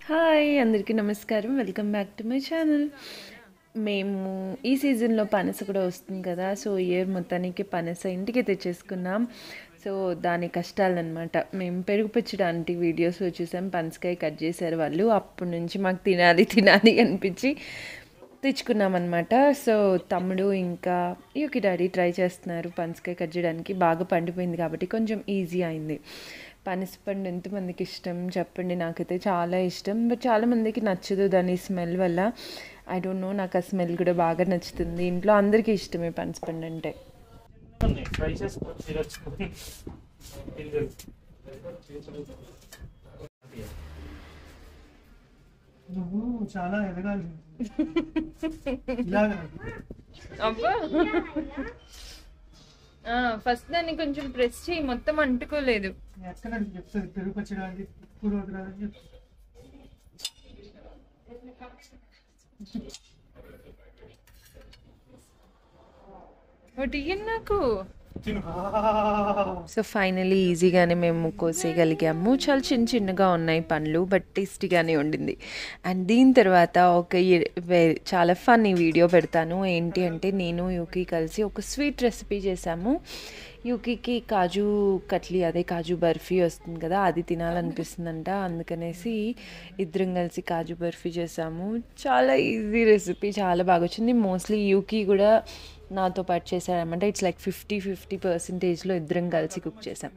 Hi అందరికీ నమస్కారం welcome back to my channel మేము ఈ సీజన్లో పనస కూడా వస్తుంది కదా సో ఇయర్ మొత్తానికి పనస ఇంటికి తెచ్చేసుకున్నాం సో దాని కష్టాలన్నమాట మేము పెరుగు పచ్చడానికి వీడియోస్లో చూసాం పనసకాయ కట్ చేశారు వాళ్ళు అప్పటి నుంచి మాకు తినాలి తినాలి అనిపించి తెచ్చుకున్నాం అనమాట సో తమ్ముడు ఇంకా యూకి డాడీ ట్రై చేస్తున్నారు పనసకాయ కట్ చేయడానికి బాగా పండిపోయింది కాబట్టి కొంచెం ఈజీ అయింది పనసపండు ఎంతమందికి ఇష్టం చెప్పండి నాకైతే చాలా ఇష్టం బట్ చాలామందికి నచ్చదు దాని స్మెల్ వల్ల ఐ డోంట్ నో నాకు ఆ స్మెల్ కూడా బాగా నచ్చుతుంది ఇంట్లో అందరికీ ఇష్టమే పనసపండు అంటే ఉన్నాయి ఫ్రై చేసుకొని తినొచ్చు గింజలు నువ్వు చాలా ఎదగాలి ఇలాగా అబ్బా ఫస్ట్ దాన్ని కొంచెం ప్రెస్ చేయి మొత్తం అంటుకోలేదు ఎక్కడ చెప్తుంది పెరుగు పచ్చడానికి కూర వదలాలని చెప్తుంది ఒకటి ఇయ్యండి నాకు తిను సో ఫైనలీ ఈజీగానే మేము కోసేయగలిగాము చాలా చిన్న చిన్నగా ఉన్నాయి పండ్లు బట్ టేస్టీగానే ఉండింది అండ్ దీని తర్వాత ఒక ఇ- వే- చాలా ఫన్నీ వీడియో పెడతాను ఏంటి అంటే నేను యూకి కలిసి ఒక స్వీట్ రెసిపీ చేశాము యూకికి కాజు కట్లీ అదే కాజు బర్ఫీ వస్తుంది కదా అది తినాలనిపిస్తుందంట అందుకనేసి ఇద్దరం కలిసి కాజు బర్ఫీ చేసాము చాలా ఈజీ రెసిపీ చాలా బాగా వచ్చింది మోస్ట్లీ యూకి కూడా నాతో పాటు చేశారనమాట ఇట్స్ లైక్ ఫిఫ్టీ ఫిఫ్టీ పర్సెంటేజ్లో ఇద్దరం కలిసి కుక్ చేసాం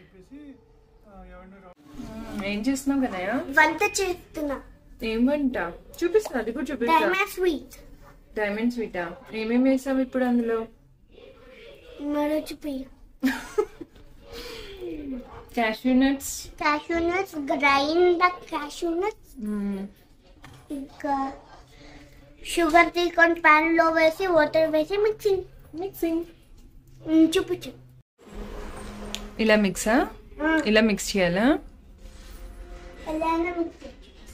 ఏం చేస్తున్నావు కదయ్య వంట చేస్తున్నా ఏమంట చూపిస్తా అది కూడా చూపిస్తా డైమండ్ స్వీట్ డైమండ్ స్వీటా ఏమేమి వేసాం ఇప్పుడు అందులో మరచిపోయి cashew nuts cashew nuts grind cashew nuts ఇంకా షుగర్ తీసుకొని pan లో వేసి వాటర్ వేసి మిక్సింగ్ మిక్సింగ్ చూపించు ఇలా మిక్సా ఇలా మిక్స్ చేయాలా ఎలా అయినా మిక్స్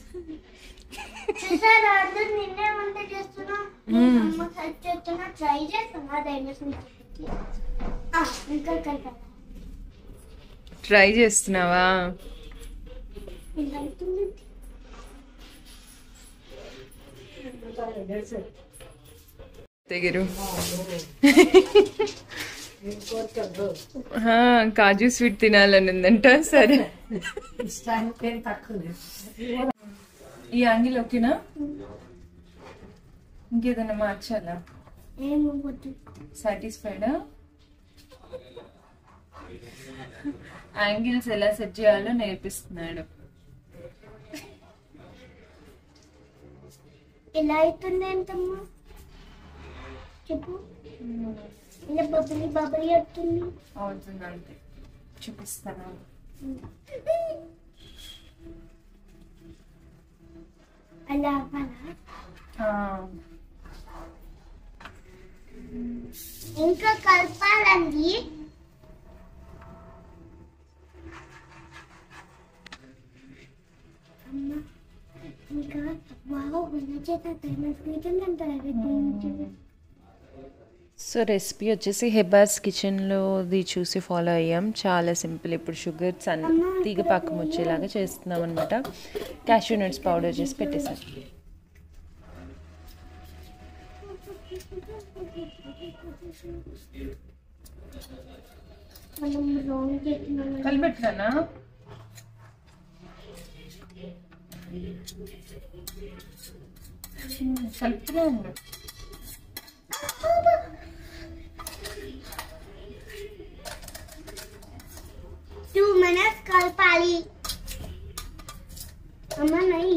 చూసారా అందరు నిన్నే వంట చేస్తున్నా అమ్మ హెల్ప్ చేస్తున్నా ట్రై చేస్తున్నా డైమండ్ స్వీట్ ఇంకా కలిపా ట్రై చేస్తున్నావా ఇలా అవుతుంది తెగిరు హా, కాజు స్వీట్ తినాలని ఉందంట సరే ఈ యాంగిల్ ఓకేనా ఇంకేదైనా మార్చాలా ఏమో వద్దు సాటిస్ఫైడా యాంగిల్స్ ఎలా సెట్ చేయాలో నేర్పిస్తున్నాడు ఎలా అవుతుంది ఏంటమ్మా చెప్పు ఇలా బబులి బబులి అవుతుంది అవుతుంది అంతే చూపిస్తాను అలా అవ్వాలా ఆ, ఇంకా కలపాలండి అమ్మా ఇంకా బాగా వినచేత డైమండ్ స్వీట్ అంటారు సో రెసిపీ వచ్చేసి హెబాస్ కిచెన్లోది చూసి ఫాలో అయ్యాం చాలా సింపుల్ ఇప్పుడు షుగర్ సన్ తీగ పాకం వచ్చేలాగా చేస్తున్నాం అనమాట క్యాష్యూ నట్స్ పౌడర్ చేసి పెట్టేసాం మనం రాంగ్ చేస్తున్నాం కలిపెట్టానా కలుపుతున్నాను టూ మినిట్స్ కలపాలి అమ్మా నై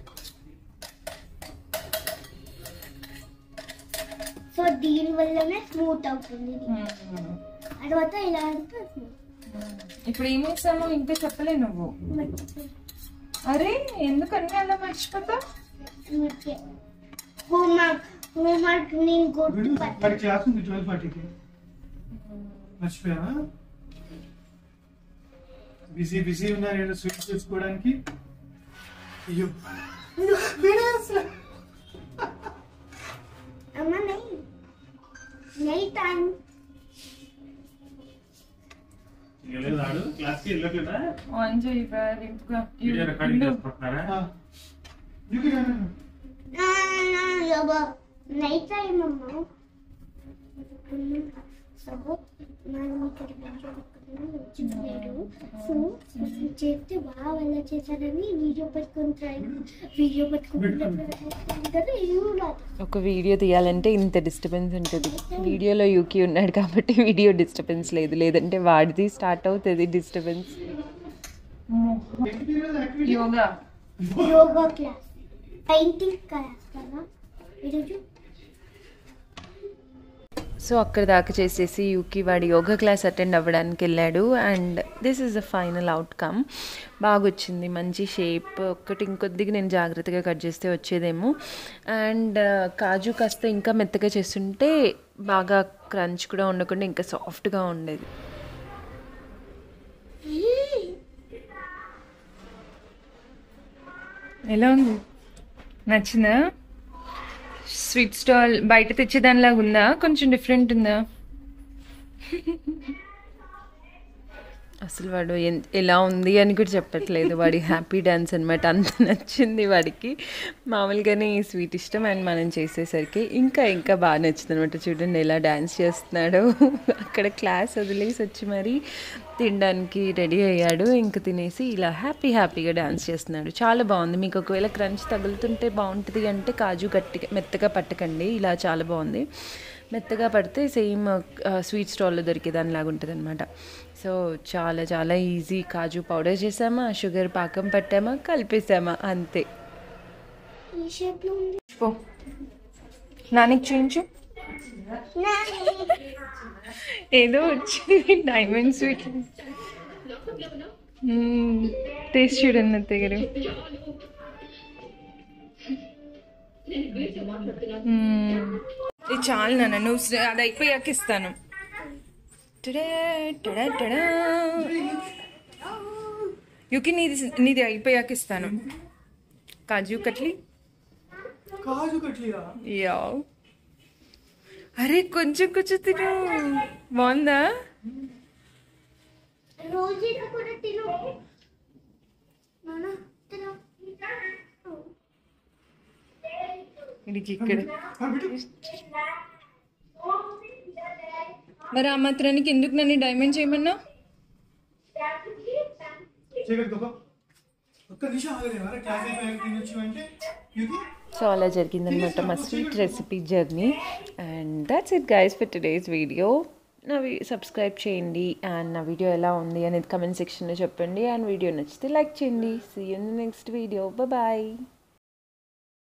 సో దీని వల్లనే స్మూత్ అవుతుంది ఇది. తర్వాత ఇలా అంటే smooth. ఇప్పుడు ఏం వేసామో ఇంకా చెప్పలే నువ్వు మర్చిపోయి. అరే ఎందుకన్నీ అలా మర్చిపోతా ఊరికే. హోంవర్క్ హోంవర్క్ నేను గుర్తుపట్ట వాడి క్లాస్ ఉంది ట్వెల్వ్ ఫార్టీకి మర్చిపోయావా బిజీ బిజీ ఉన్నారు ఏదో స్వీట్ చూసుకోవడానికి అయ్యో అమ్మా నై నై టైం వెళ్ళలేదు ఆడు క్లాస్కి వెళ్ళట్లేదా ఆన్ చేయి ఇంకా వీడియో రికార్డింగ్ చేసుకుంటున్నారా యూకి రా, రా, రా. No, no, no, yo voy. Night time, mamá. So మనం ఇక్కడ వీడియో చెప్పాడు సో చెప్తే బాగా ఎలా చేశారని వీడియో పెట్టుకుంటారు వీడియో పెట్టుకుంటారు ఇవ్వలేదు ఒక వీడియో తీయాలంటే ఇంత డిస్టర్బెన్స్ ఉంటుంది వీడియోలో యూకి ఉన్నాడు కాబట్టి వీడియో డిస్టర్బెన్స్ లేదు లేదంటే వాడిది స్టార్ట్ అవుతుంది డిస్టర్బెన్స్ ఏంటి ఈరోజు activity? Yoga yoga class painting class కదా ఈరోజు సో అక్కడ దాకా చేసేసి యూకి వాడి యోగా క్లాస్ అటెండ్ అవ్వడానికి వెళ్ళాడు and this is the final outcome బాగా వచ్చింది మంచి షేప్ ఒక్కటి ఇంకొద్దిగా నేను జాగ్రత్తగా కట్ చేస్తే వచ్చేదేమో అండ్ కాజు కాస్త ఇంకా మెత్తగా చేస్తుంటే బాగా క్రంచ్ కూడా ఉండకుండా ఇంకా సాఫ్ట్గా ఉండేది ఎలా ఉంది నచ్చిందా స్వీట్ స్టాల్ బయట తెచ్చేదానిలాగా ఉందా కొంచెం డిఫరెంట్ ఉందా అసలు వాడు ఎన్- ఎలా ఉంది అని కూడా చెప్పట్లేదు వాడి హ్యాపీ డ్యాన్స్ అనమాట అంత నచ్చింది వాడికి మామూలుగానే ఈ స్వీట్ ఇష్టం అండ్ మనం చేసేసరికి ఇంకా ఇంకా బాగా నచ్చింది అనమాట చూడండి ఎలా డ్యాన్స్ చేస్తున్నాడో అక్కడ క్లాస్ వదిలేసి వచ్చి మరి తినడానికి రెడీ అయ్యాడు ఇంకా తినేసి ఇలా హ్యాపీ హ్యాపీగా డ్యాన్స్ చేస్తున్నాడు చాలా బాగుంది మీకు ఒకవేళ క్రంచ్ తగులుతుంటే బాగుంటుంది అంటే కాజు గట్టిగా మెత్తగా పట్టకండి ఇలా చాలా బాగుంది మెత్తగా పడితే సేమ్ స్వీట్ స్టాల్లో దొరికేదానిలాగా ఉంటుంది అనమాట సో చాలా చాలా ఈజీ కాజు పౌడర్ చేసామా షుగర్ పాకం పట్టామా కలిపేసామా అంతే ఈ షేప్ లో ఉంది పో నానికి చూపించు ఏదో వచ్చింది డైమండ్ స్వీట్ టేస్ట్ చూడండి అత్తయ్య గారు మ్మ్. ఇది చాలు నాన్న నువ్వు శ్ర- అది అయిపోయాక ఇస్తాను టడా, టడా, టడా. యుకి నీది నీది అయిపోయాక ఇస్తాను కాజు కట్లీ కాజు కట్లియా యా అరే కొంచెం కొంచెం తిను బాగుందా రోజు కూడా తిను నాన్న తిను ఇడికి ఇక్కడ ఆ, బిడ్డ. మరి ఆ మాత్రానికి ఎందుకు నన్ను డైమండ్ చేయమన్నా చీకటి గొప్ప. ఒక్క నిమిషం ఆగలేవా క్లాస్ అయిపోయాక తినొచ్చు అంటే యూకి సో అలా జరిగిందనమాట మా sweet recipe journey and that's it guys for today's video నా సబ్స్క్రైబ్ చేయండి అండ్ నా వీడియో ఎలా ఉంది అనేది కమెంట్ సెక్షన్లో చెప్పండి అండ్ వీడియో నచ్చితే లైక్ చేయండి see you next video bye